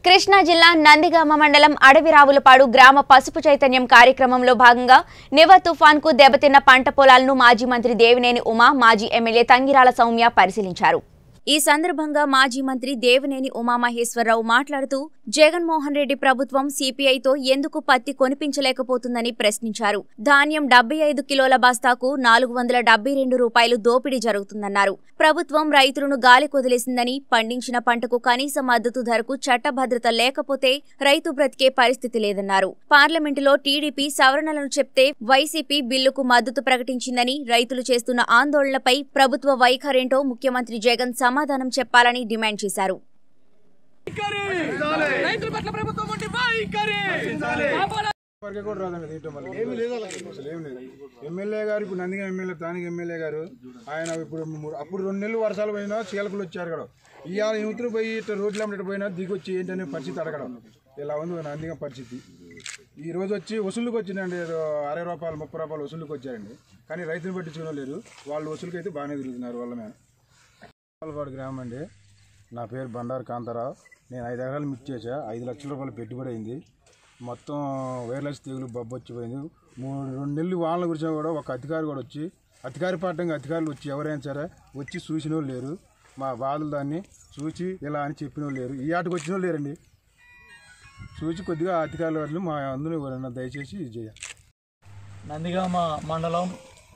కృష్ణా జిల్లా నందిగామ మండలం అడవిరావులపాడు గ్రామ పసుపు చైతన్యం కార్యక్రమంలో భాగంగా నివ తుఫాన్కు దెబ్బతిన్న పంట పొలాలను మాజీ మంత్రి దేవినేని ఉమా మాజీ ఎమ్మెల్యే తంగిరాల సౌమ్య పరిశీలించారు ఈ సందర్భంగా మాజీ మంత్రి దేవినేని ఉమామహేశ్వరరావు మాట్లాడుతూ జగన్మోహన్ రెడ్డి ప్రభుత్వం సిపిఐతో ఎందుకు పత్తి కొనిపించలేకపోతుందని ప్రశ్నించారు ధాన్యం డెబ్బై ఐదు కిలోల బస్తాకు నాలుగు వందల డెబ్బై రెండు రూపాయలు దోపిడీ జరుగుతుందన్నారు ప్రభుత్వం రైతులను గాలి కొదిలేసిందని పండించిన పంటకు కనీస మద్దతు ధరకు చట్టభద్రత లేకపోతే రైతు బ్రతికే పరిస్థితి లేదన్నారు పార్లమెంటులో టీడీపీ సవరణలను చెప్తే వైసీపీ బిల్లుకు మద్దతు ప్రకటించిందని రైతులు చేస్తున్న ఆందోళనపై ప్రభుత్వ వైఖరేంటో ముఖ్యమంత్రి జగన్ సమాధానం చెప్పాలని డిమాండ్ చేశారు వైఖరి రైతుల పట్ల ప్రభుత్వం ఉండి వైఖరి ఆపాల- వరకే కూడా రాదండి దీంట్లో మళ్ళీ ఏమి లేదు అసలు ఏం లేదు ఎమ్మెల్యే గారు ఇప్పుడు నందిగా ఎమ్మెల్యే స్థానిక ఎమ్మెల్యే గారు ఆయన ఇప్పుడు మూడు- అప్పుడు రెండు నెలలు వర్షాలు పోయినా చీలకులు వచ్చారు ఇక్కడ ఇవాళ యువతలు పోయి ఇట్లా రోడ్లు అమ్మటి పోయినా దిగొచ్చి ఏంటనే పరిస్థితి అడగడం ఇలా ఉంది నందిగా పరిస్థితి ఈ రోజు వచ్చి వసూలుకి వచ్చిందండి ఏదో అరవై రూపాయలు ముప్పై రూపాయలు వసూలుకి వచ్చారండి కానీ రైతులు పట్టించుకోవడం లేదు వాళ్ళు వసూలుకి అయితే బాగానే తిరుగుతున్నారు వాళ్ళ మీద పాలపాడు గ్రామం అండి నా పేరు బండారు కాంతారావు నేను ఐదు ఎకరాలు మిర్చి చేసా ఐదు లక్షల రూపాయలు పెట్టుబడి అయింది మొత్తం వైరలెస్ తెగులు బొబ్బ వచ్చిపోయింది మూడు రెండు నెలలు వానలు కురిసినా కూడా ఒక అధికారి కూడా వచ్చి అధికారి పాఠంగా అధికారులు వచ్చి ఎవరైనా సరే వచ్చి చూసిన వాళ్ళు లేరు మా బాధలు దాన్ని చూసి ఇలా అని చెప్పిన వాళ్ళు లేరు ఈ ఆటకు వచ్చిన వాళ్ళు లేరండి చూసి కొద్దిగా అధికారుల వాళ్ళు మా అందరూ ఎవరైనా దయచేసి ఇది చేయాలి నందిగామ మండలం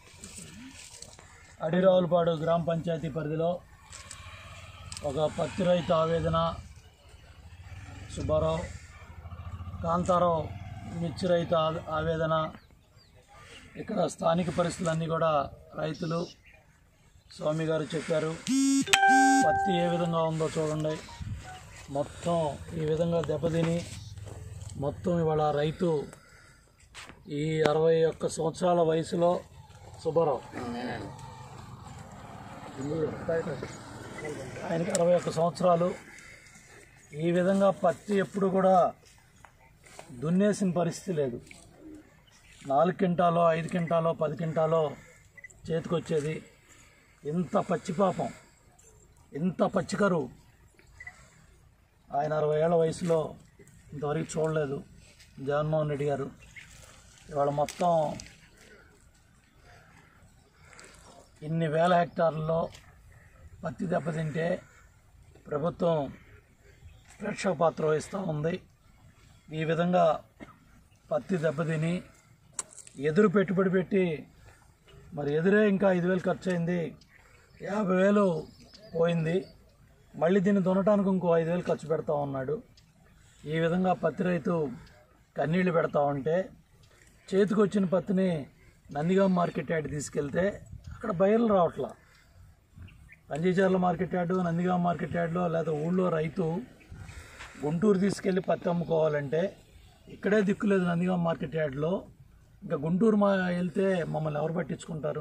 అడిరావులపాడు గ్రామ పంచాయతీ పరిధిలో ఒక పత్తి రైతు ఆవేదన సుబ్బారావు కాంతారావు మిర్చి రైతు ఆ- ఆవేదన ఇక్కడ స్థానిక పరిస్థితులన్నీ కూడా రైతులు స్వామి గారు చెప్పారు పత్తి ఏ విధంగా ఉందో చూడండి మొత్తం ఈ విధంగా దెబ్బతిని మొత్తం ఇవాళ రైతు ఈ అరవై ఒక్క సంవత్సరాల వయసులో సుబ్బారావు ఆయనకి అరవై ఒక్క సంవత్సరాలు ఈ విధంగా పత్తి ఎప్పుడు కూడా దున్నేసిన పరిస్థితి లేదు నాలుగు క్వింటాలో ఐదు క్వింటాలో పది క్వింటాలో చేతికొచ్చేది ఇంత పచ్చిపాపం ఇంత పచ్చికరు ఆయన అరవై ఏళ్ళ వయసులో ఇంతవరకు చూడలేదు జగన్మోహన్ రెడ్డి గారు ఇవాళ మొత్తం ఇన్ని వేల హెక్టార్లలో పత్తి దెబ్బతింటే ప్రభుత్వం ప్రేక్షక పాత్ర వహిస్తూ ఉంది ఈ విధంగా పత్తి దెబ్బతిని ఎదురు పెట్టుబడి పెట్టి మరి ఎదురే ఇంకా ఐదు వేలు ఖర్చు అయింది యాభై వేలు పోయింది మళ్ళీ దీన్ని దున్నటానికి ఇంకో ఐదు వేలు ఖర్చు పెడతా ఉన్నాడు ఈ విధంగా పత్తి రైతు కన్నీళ్లు పెడతా ఉంటే చేతికి వచ్చిన పత్తిని నందిగాం మార్కెట్ యార్డ్ తీసుకెళ్తే అక్కడ బయలు రావట్లా Ranjicherla market yard Nandigam market యార్డులో లేదా ఊళ్ళో రైతు గుంటూరు తీసుకెళ్ళి పత్తి అమ్ముకోవాలంటే ఇక్కడే దిక్కులేదు నందిగాం మార్కెట్ యార్డ్లో ఇంకా గుంటూరు మా వెళ్తే మమ్మల్ని ఎవరు పట్టించుకుంటారు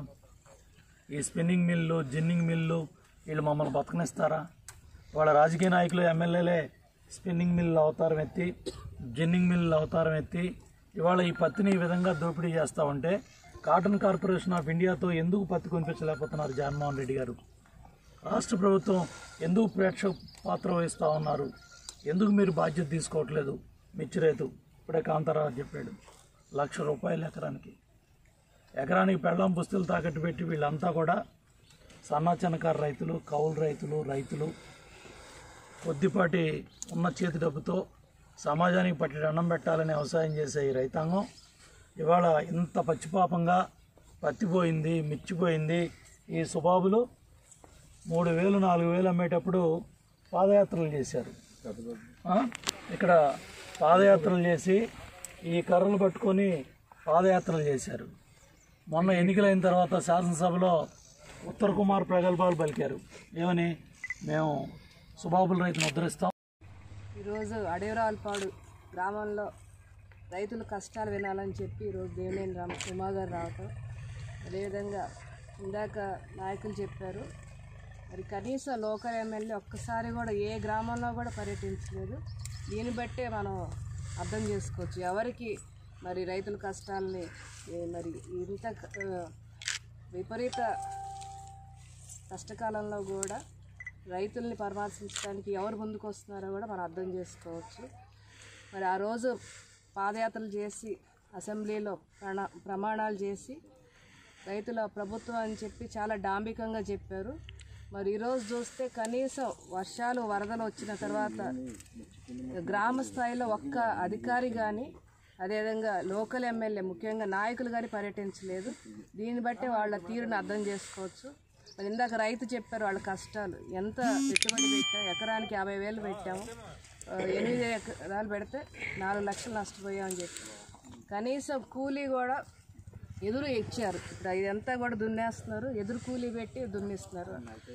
ఈ స్పిన్నింగ్ మిల్లు జిన్నింగ్ మిల్లు వీళ్ళు మమ్మల్ని బతకనిస్తారా వాళ్ళ రాజకీయ నాయకులు ఎమ్మెల్యేలే స్పిన్నింగ్ మిల్లు అవతారం ఎత్తి జిన్నింగ్ మిల్లు అవతారం ఎత్తి ఇవాళ ఈ పత్తిని ఈ విధంగా దోపిడీ చేస్తూ ఉంటే కాటన్ కార్పొరేషన్ ఆఫ్ ఇండియాతో ఎందుకు పత్తి కొనిపించలేకపోతున్నారు జగన్మోహన్ రెడ్డి గారు రాష్ట్ర ప్రభుత్వం ఎందుకు ప్రేక్షక పాత్ర వహిస్తూ ఉన్నారు ఎందుకు మీరు బాధ్యత తీసుకోవట్లేదు మిర్చి రైతు ఇప్పుడే కాంతారావు చెప్పాడు లక్ష రూపాయలు ఎకరానికి ఎకరానికి పెళ్ళం పుస్తులు తాకట్టు పెట్టి వీళ్ళంతా కూడా సన్న చిన్నకారు రైతులు కౌలు రైతులు రైతులు కొద్దిపాటి ఉన్న చేతి డబ్బుతో సమాజానికి పట్టి అన్నం పెట్టాలని వ్యవసాయం చేసే ఈ రైతాంగం ఇవాళ ఇంత పచ్చిపాపంగా పత్తిపోయింది మిర్చిపోయింది ఈ సుబాబులు మూడు వేలు నాలుగు వేలు అమ్మేటప్పుడు పాదయాత్రలు చేశారు ఆ? ఇక్కడ పాదయాత్రలు చేసి ఈ కర్రలు పట్టుకొని పాదయాత్రలు చేశారు మొన్న ఎన్నికలైన తర్వాత శాసనసభలో ఉత్తర్ కుమార్ ప్రగల్భాలు పలికారు ఏమని మేము సుబాబుల రైతును ఉద్ధరిస్తాం ఈరోజు అడవిరాలపాడు గ్రామంలో రైతుల కష్టాలు వినాలని చెప్పి ఈరోజు దేవినేని రామ ఉమా గారు రావటం అదేవిధంగా ఇందాక నాయకులు చెప్పారు మరి కనీసం లోకల్ ఎమ్మెల్యే ఒక్కసారి కూడా ఏ గ్రామంలో కూడా పర్యటించలేదు దీన్ని బట్టే మనం అర్థం చేసుకోవచ్చు ఎవరికి మరి రైతుల కష్టాలని ఏ మరి ఇంత ఆ, విపరీత కష్టకాలంలో కూడా రైతుల్ని పరామర్శించడానికి ఎవరు ముందుకు వస్తున్నారో కూడా మనం అర్థం చేసుకోవచ్చు మరి ఆ రోజు పాదయాత్రలు చేసి అసెంబ్లీలో ప్రణ ప్రమాణాలు చేసి రైతుల ప్రభుత్వం అని చెప్పి చాలా డాంబికంగా చెప్పారు మరి ఈరోజు చూస్తే కనీసం వర్షాలు వరదలు వచ్చిన తర్వాత గ్రామ స్థాయిలో ఒక్క అధికారి కానీ అదేవిధంగా లోకల్ ఎమ్మెల్యే ముఖ్యంగా నాయకులు కానీ పర్యటించలేదు దీన్ని బట్టి వాళ్ళ తీరుని అర్థం చేసుకోవచ్చు మరి ఇందాక రైతు చెప్పారు వాళ్ళ కష్టాలు ఎంత పెట్టుబడి పెట్టాం ఎకరానికి యాభై వేలు పెట్టాము ఆ, ఎనిమిది ఎకరాలు పెడితే నాలుగు లక్షలు నష్టపోయామని చెప్పి కనీసం కూలీ కూడా ఎదురు ఇచ్చారు ఇప్పుడు ఇదంతా కూడా దున్నేస్తున్నారు ఎదురు కూలీ పెట్టి దున్నిస్తున్నారు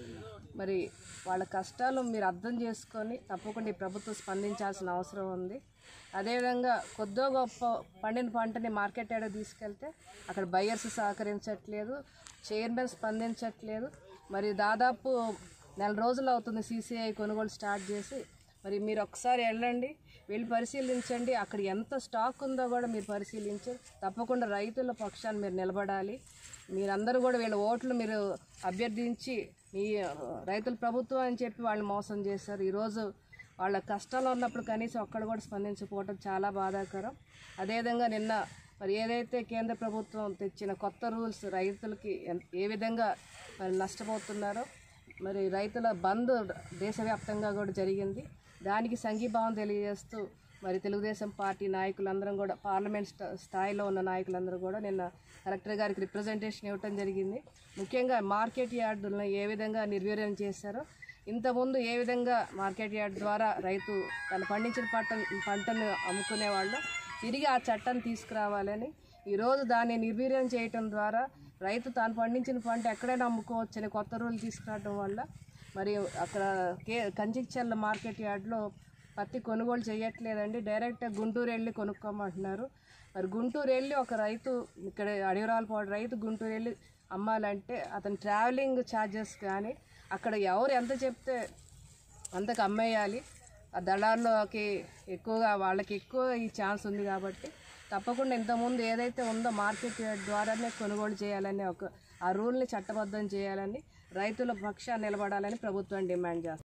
మరి వాళ్ళ కష్టాలు మీరు అర్థం చేసుకొని తప్పకుండా ఈ ప్రభుత్వం స్పందించాల్సిన అవసరం ఉంది అదేవిధంగా కొద్దో గొప్ప పండిన పంటని మార్కెట్ యార్డ్ తీసుకెళ్తే అక్కడ బయర్స్ సహకరించట్లేదు చైర్మన్ స్పందించట్లేదు మరి దాదాపు నెల రోజులు అవుతుంది సీసీఐ కొనుగోలు స్టార్ట్ చేసి మరి మీరు ఒకసారి వెళ్ళండి వెళ్ళి పరిశీలించండి అక్కడ ఎంత స్టాక్ ఉందో కూడా మీరు పరిశీలించి తప్పకుండా రైతుల పక్షాన్ని మీరు నిలబడాలి మీరందరూ కూడా వీళ్ళ ఓట్లు మీరు అభ్యర్థించి మీ ఆ, రైతుల ప్రభుత్వం అని చెప్పి వాళ్ళు మోసం చేశారు ఈరోజు వాళ్ళ కష్టాలు ఉన్నప్పుడు కనీసం ఒక్కడ కూడా స్పందించకపోవడం చాలా బాధాకరం అదేవిధంగా నిన్న మరి ఏదైతే కేంద్ర ప్రభుత్వం తెచ్చిన కొత్త రూల్స్ రైతులకి ఎన్- ఏ విధంగా మరి నష్టపోతున్నారో మరి రైతుల బంద్ దేశవ్యాప్తంగా కూడా జరిగింది దానికి సంఘీభావం తెలియజేస్తూ మరి తెలుగుదేశం పార్టీ నాయకులందరం కూడా పార్లమెంట్ స్థా- స్థాయిలో ఉన్న నాయకులందరూ కూడా నిన్న కలెక్టర్ గారికి రిప్రజెంటేషన్ ఇవ్వటం జరిగింది ముఖ్యంగా మార్కెట్ యార్డులను ఏ విధంగా నిర్వీర్యం చేశారో ఇంతకుముందు ఏ విధంగా మార్కెట్ యార్డ్ ద్వారా రైతు తను పండించిన పంట పంటను అమ్ముకునేవాళ్ళు తిరిగి ఆ చట్టాన్ని తీసుకురావాలని ఈరోజు దాన్ని నిర్వీర్యం చేయటం ద్వారా రైతు తాను పండించిన పంట ఎక్కడైనా అమ్ముకోవచ్చని కొత్త రూల్ తీసుకురావడం వల్ల మరి అక్కడ కే కంచిక్చర్ల మార్కెట్ యార్డ్లో పత్తి కొనుగోలు చేయట్లేదండి డైరెక్ట్ గుంటూరు వెళ్ళి కొనుక్కోమంటున్నారు మరి గుంటూరు వెళ్ళి ఒక రైతు ఇక్కడ అడవిరాలపాడు రైతు గుంటూరు వెళ్ళి అమ్మాలంటే అతని ట్రావెలింగ్ ఛార్జెస్ కానీ అక్కడ ఎవరు ఎంత చెప్తే అంతకు అమ్మేయాలి ఆ దళాల్లోకి ఎక్కువగా వాళ్ళకి ఎక్కువ ఈ ఛాన్స్ ఉంది కాబట్టి తప్పకుండా ఇంతకుముందు ఏదైతే ఉందో మార్కెట్ ద్వారానే కొనుగోలు చేయాలని ఒక ఆ రూల్ని చట్టబద్ధం చేయాలని రైతుల పక్షాన్ని నిలబడాలని ప్రభుత్వం డిమాండ్ చేస్తుంది